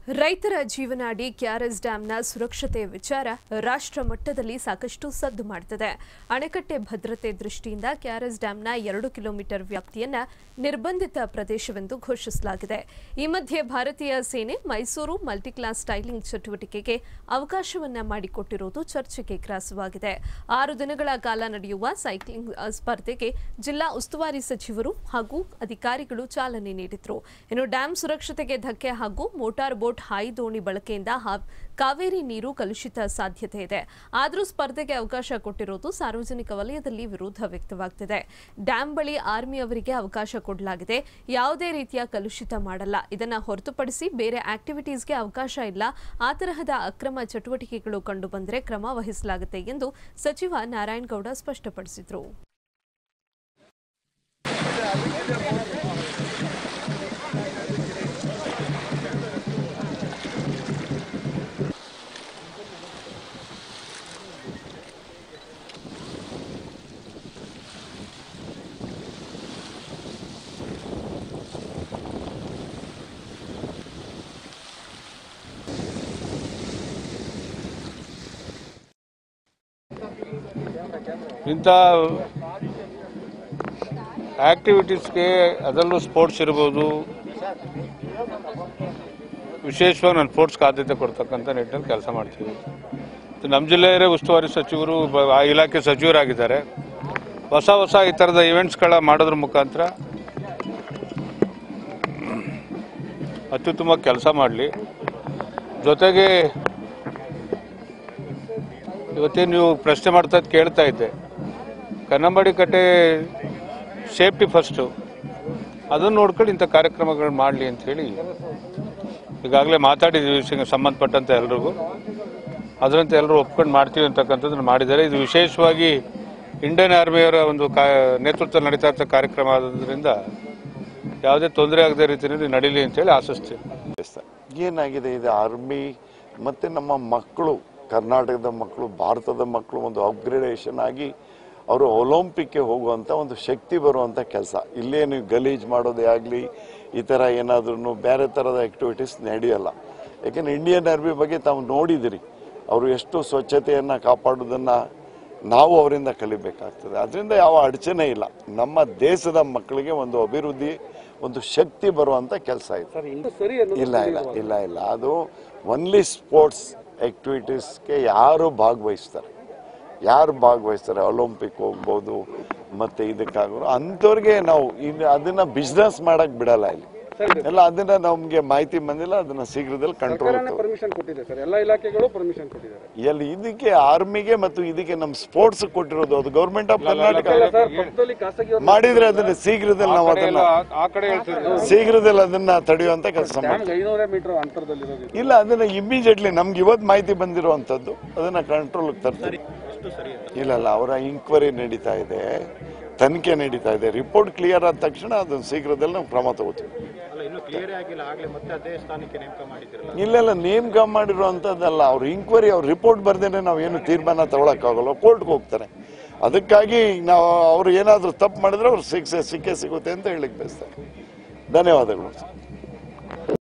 ರೈತರ ಜೀವನಾಡಿ ಕೆಆರ್ಎಸ್ ಡ್ಯಾಂನ ಸುರಕ್ಷತೆ ವಿಚಾರ ರಾಷ್ಟ್ರ ಮಟ್ಟದಲ್ಲಿ ಸಾಕಷ್ಟು ಸದ್ದು ಮಾಡುತ್ತದೆ ಅಣೆಕಟ್ಟೆ ಭದ್ರತೆ ದೃಷ್ಟಿಯಿಂದ ಕೆಆರ್ಎಸ್ ಡ್ಯಾಂನ ಎರಡು ಕಿಲೋಮೀಟರ್ ವ್ಯಾಪ್ತಿಯನ್ನ ನಿರ್ಬಂಧಿತ ಪ್ರದೇಶವೆಂದು ಘೋಷಿಸಲಾಗಿದೆ ಈ ಮಧ್ಯೆ ಭಾರತೀಯ ಸೇನೆ ಮೈಸೂರು ಮಲ್ಟಿಕ್ಲಾಸ್ ಸ್ಟೈಲಿಂಗ್ ಚಟುವಟಿಕೆಗೆ ಅವಕಾಶವನ್ನ ಮಾಡಿಕೊಟ್ಟಿರುವುದು ಚರ್ಚೆಗೆ ಗ್ರಾಸವಾಗಿದೆ ಆರು ದಿನಗಳ ಕಾಲ ನಡೆಯುವ ಸೈಕ್ಲಿಂಗ್ ಅ, ಸ್ಪರ್ಧೆಗೆ ಜಿಲ್ಲಾ ಉಸ್ತುವಾರಿ ಸಚಿವರು ಹಾಗೂ ಅಧಿಕಾರಿಗಳು ಚಾಲನೆ ನೀಡಿದ್ರು ಇನ್ನು ಡ್ಯಾಂ ಸುರಕ್ಷತೆಗೆ ಧಕ್ಕೆ ಹಾಗೂ ಮೋಟಾರ್ ಬೋಟ್ ಹಾಯಿ ದೋಣಿ ಬಳಕೆಯಿಂದ ಹಾ- ಕಾವೇರಿ ನೀರು ಕಲುಷಿತ ಸಾಧ್ಯತೆ ಇದೆ ಆದರೂ ಸ್ಪರ್ಧೆಗೆ ಅವಕಾಶ ಕೊಟ್ಟಿರುವುದು ಸಾರ್ವಜನಿಕ ವಲಯದಲ್ಲಿ ವಿರೋಧ ವ್ಯಕ್ತವಾಗ್ತಿದೆ ಡ್ಯಾಂ ಬಳಿ ಆರ್ಮಿ ಅವರಿಗೆ ಅವಕಾಶ ಕೊಡಲಾಗಿದೆ ಯಾವುದೇ ರೀತಿಯ ಕಲುಷಿತ ಮಾಡಲ್ಲ ಇದನ್ನ ಹೊರತುಪಡಿಸಿ ಬೇರೆ ಆಕ್ಟಿವಿಟೀಸ್ಗೆ ಅವಕಾಶ ಇಲ್ಲ ಆ ತರಹದ ಅಕ್ರಮ ಚಟುವಟಿಕೆಗಳು ಕಂಡುಬಂದರೆ ಕ್ರಮ ವಹಿಸಲಾಗುತ್ತೆ ಎಂದು ಸಚಿವ ನಾರಾಯಣಗೌಡ ಸ್ಪಷ್ಟಪಡಿಸಿದರು ಇಂಥ ಆಕ್ಟಿವಿಟೀಸ್ಗೆ ಅದರಲ್ಲೂ ಸ್ಪೋರ್ಟ್ಸ್ ಇರ್ಬೋದು ವಿಶೇಷವಾಗಿ ನಾನು ಸ್ಪೋರ್ಟ್ಸ್ಗೆ ಆದ್ಯತೆ ಕೊಡ್ತಕ್ಕಂಥ ನಿಟ್ಟಿನಲ್ಲಿ ಕೆಲಸ ಮಾಡ್ತೀವಿ ಇದು ನಮ್ಮ ಜಿಲ್ಲೆಯರೇ ಉಸ್ತುವಾರಿ ಸಚಿವರು ಬ- ಆ ಇಲಾಖೆ ಸಚಿವರಾಗಿದ್ದಾರೆ ಹೊಸ ಹೊಸ ಈ ಥರದ ಇವೆಂಟ್ಸ್ಗಳ ಮಾಡೋದ್ರ ಮುಖಾಂತರ ಅತ್ಯುತ್ತಮ ಕೆಲಸ ಮಾಡಲಿ ಜೊತೆಗೆ ಇವತ್ತೇನು ನೀವು ಪ್ರಶ್ನೆ ಮಾಡ್ತಾ ಇದ್ ಕೇಳ್ತಾ ಇದ್ದೆ ಕನ್ನಂಬಾಡಿ ಕಟ್ಟೆ ಸೇಫ್ಟಿ ಫಸ್ಟು ಅದನ್ನು ನೋಡ್ಕೊಂಡು ಇಂಥ ಕಾರ್ಯಕ್ರಮಗಳು ಮಾಡಲಿ ಅಂತ ಹೇಳಿ ಈಗಾಗಲೇ ಮಾತಾಡಿದ್ವಿ ವಿಷಯಕ್ಕೆ ಸಂಬಂಧಪಟ್ಟಂತೆ ಎಲ್ರಿಗೂ ಅದರಂತೆ ಎಲ್ಲರೂ ಒಪ್ಕೊಂಡು ಮಾಡ್ತೀವಿ ಅಂತಕ್ಕಂಥದ್ದನ್ನು ಮಾಡಿದ್ದಾರೆ ಇದು ವಿಶೇಷವಾಗಿ ಇಂಡಿಯನ್ ಆರ್ಮಿಯವರ ಒಂದು ಕಾ ನೇತೃತ್ವ ನಡೀತಾ ಇರ್ತ ಕಾರ್ಯಕ್ರಮ ಆದ್ರಿಂದ ಯಾವುದೇ ತೊಂದರೆ ಆಗದೆ ರೀತಿಯಲ್ಲಿ ನಡೀಲಿ ಅಂತೇಳಿ ಆಶಿಸ್ತೀನಿ ಏನಾಗಿದೆ ಇದು ಆರ್ಮಿ ಮತ್ತು ನಮ್ಮ ಮಕ್ಕಳು ಕರ್ನಾಟಕದ ಮಕ್ಕಳು ಭಾರತದ ಮಕ್ಕಳು ಒಂದು ಅಪ್ಗ್ರೇಡೇಷನ್ ಆಗಿ ಅವರು ಒಲಿಂಪಿಕ್ಗೆ ಹೋಗುವಂಥ ಒಂದು ಶಕ್ತಿ ಬರುವಂಥ ಕೆಲಸ ಇಲ್ಲೇನು ಗಲೀಜ್ ಮಾಡೋದೇ ಆಗಲಿ ಈ ಥರ ಏನಾದ್ರೂ ಬೇರೆ ಥರದ ಆ್ಯಕ್ಟಿವಿಟೀಸ್ ನಡೆಯಲ್ಲ ಯಾಕೆಂದ್ರೆ ಇಂಡಿಯನ್ ಆರ್ಮಿ ಬಗ್ಗೆ ತಾವು ನೋಡಿದಿರಿ ಅವರು ಎಷ್ಟು ಸ್ವಚ್ಛತೆಯನ್ನು ಕಾಪಾಡೋದನ್ನು ನಾವು ಅವರಿಂದ ಕಲಿಬೇಕಾಗ್ತದೆ ಅದರಿಂದ ಯಾವ ಅಡಚಣೆ ಇಲ್ಲ ನಮ್ಮ ದೇಶದ ಮಕ್ಕಳಿಗೆ ಒಂದು ಅಭಿವೃದ್ಧಿ ಒಂದು ಶಕ್ತಿ ಬರುವಂಥ ಕೆಲಸ ಇದು ಇಲ್ಲ ಇಲ್ಲ ಇಲ್ಲ ಇಲ್ಲ ಅದು ಒನ್ಲಿ ಸ್ಪೋರ್ಟ್ಸ್ ಆಕ್ಟಿವಿಟೀಸ್ಗೆ ಯಾರು ಭಾಗವಹಿಸ್ತಾರೆ ಯಾರು ಭಾಗವಹಿಸ್ತಾರೆ ಒಲಿಂಪಿಕ್ ಹೋಗ್ಬೋದು ಮತ್ತೆ ಇದಕ್ಕಾಗೋರು ಅಂಥವ್ರಿಗೆ ನಾವು ಇನ್ನು ಅದನ್ನ ಬಿಸ್ನೆಸ್ ಮಾಡಕ್ ಬಿಡಲ್ಲ ಇಲ್ಲಿ ಎಲ್ಲ ಅದನ್ನ ನಮ್ಗೆ ಮಾಹಿತಿ ಬಂದಿಲ್ಲ ಅದನ್ನ ಶೀಘ್ರದಲ್ಲಿ ಕಂಟ್ರೋಲ್ ಪರ್ಮಿಷನ್ ಕೊಟ್ಟಿದೆ ಸರ್ ಎಲ್ಲ ಇಲಾಖೆಗಳು ಪರ್ಮಿಷನ್ ಕೊಟ್ಟಿದ್ದಾರೆ ಎಲ್ಲಿ ಇದಕ್ಕೆ ಆರ್ಮಿಗೆ ಮತ್ತು ಇದಕ್ಕೆ ನಮ್ಮ ಸ್ಪೋರ್ಟ್ಸ್ ಕೊಟ್ಟಿರೋದು ಅದು ಗೌರ್ಮೆಂಟ್ ಆಫ್ ಕರ್ನಾಟಕ ಸರ್ ಪಕ್ಕದಲ್ಲಿ ಖಾಸಗಿ ಮಾಡಿದ್ರೆ ಅದನ್ನ ಶೀಘ್ರದಲ್ಲಿ ನಾವು ಅದನ್ನ ಆ ಕಡೆ ಹೇಳ್ತಿದ್ರು ಶೀಘ್ರದಲ್ಲಿ ಅದನ್ನ ತಡೆಯುವಂತ ಕೆಲಸ ಮಾಡ್ತೀವಿ ಐನೂರೇ ಮೀಟರ್ ಅಂತರದಲ್ಲಿರೋದು ಇದು. ಇಲ್ಲ ಅದನ್ನ ಇಮಿಡಿಯೇಟ್ಲಿ ನಮ್ಗೆ ಇವತ್ತು ಮಾಹಿತಿ ಬಂದಿರುವಂತದ್ದು ಅದನ್ನ ಕಂಟ್ರೋಲ್ ತರ್ತೀವಿ ಇಲ್ಲ ಇಲ್ಲ ಅವರ ಇಂಕ್ವೈರಿ ನಡೀತಾ ಇದೆ ತನಿಖೆ ನಡೀತಾ ಇದೆ ರಿಪೋರ್ಟ್ ಕ್ಲಿಯರ್ ಆದ ತಕ್ಷಣ ಅದನ್ನ ಶೀಘ್ರದಲ್ಲಿ ನಾವು ಕ್ರಮ ತಗೋತೀವಿ ಇಲ್ಲ ಇಲ್ಲ ನೇಮಕ ಮಾಡಿರುವಂತದ್ದಲ್ಲ ಅವ್ರು ಇಂಕ್ವೈರಿ ಅವ್ರ ರಿಪೋರ್ಟ್ ಬರ್ದೇನೆ ನಾವು ಏನು ತೀರ್ಮಾನ ತಗೊಳಕ್ಕಾಗಲ್ಲ ಕೋರ್ಟ್ಗೆ ಹೋಗ್ತಾರೆ ಅದಕ್ಕಾಗಿ ನಾವು ಅವ್ರು ಏನಾದರೂ ತಪ್ಪು ಮಾಡಿದ್ರೆ ಅವ್ರು ಶಿಕ್ಷೆ ಸಿಕ್ಕೇ ಸಿಗುತ್ತೆ ಅಂತ ಹೇಳಿಕ್ ಬಯಸ್ತಾರೆ ಧನ್ಯವಾದಗಳು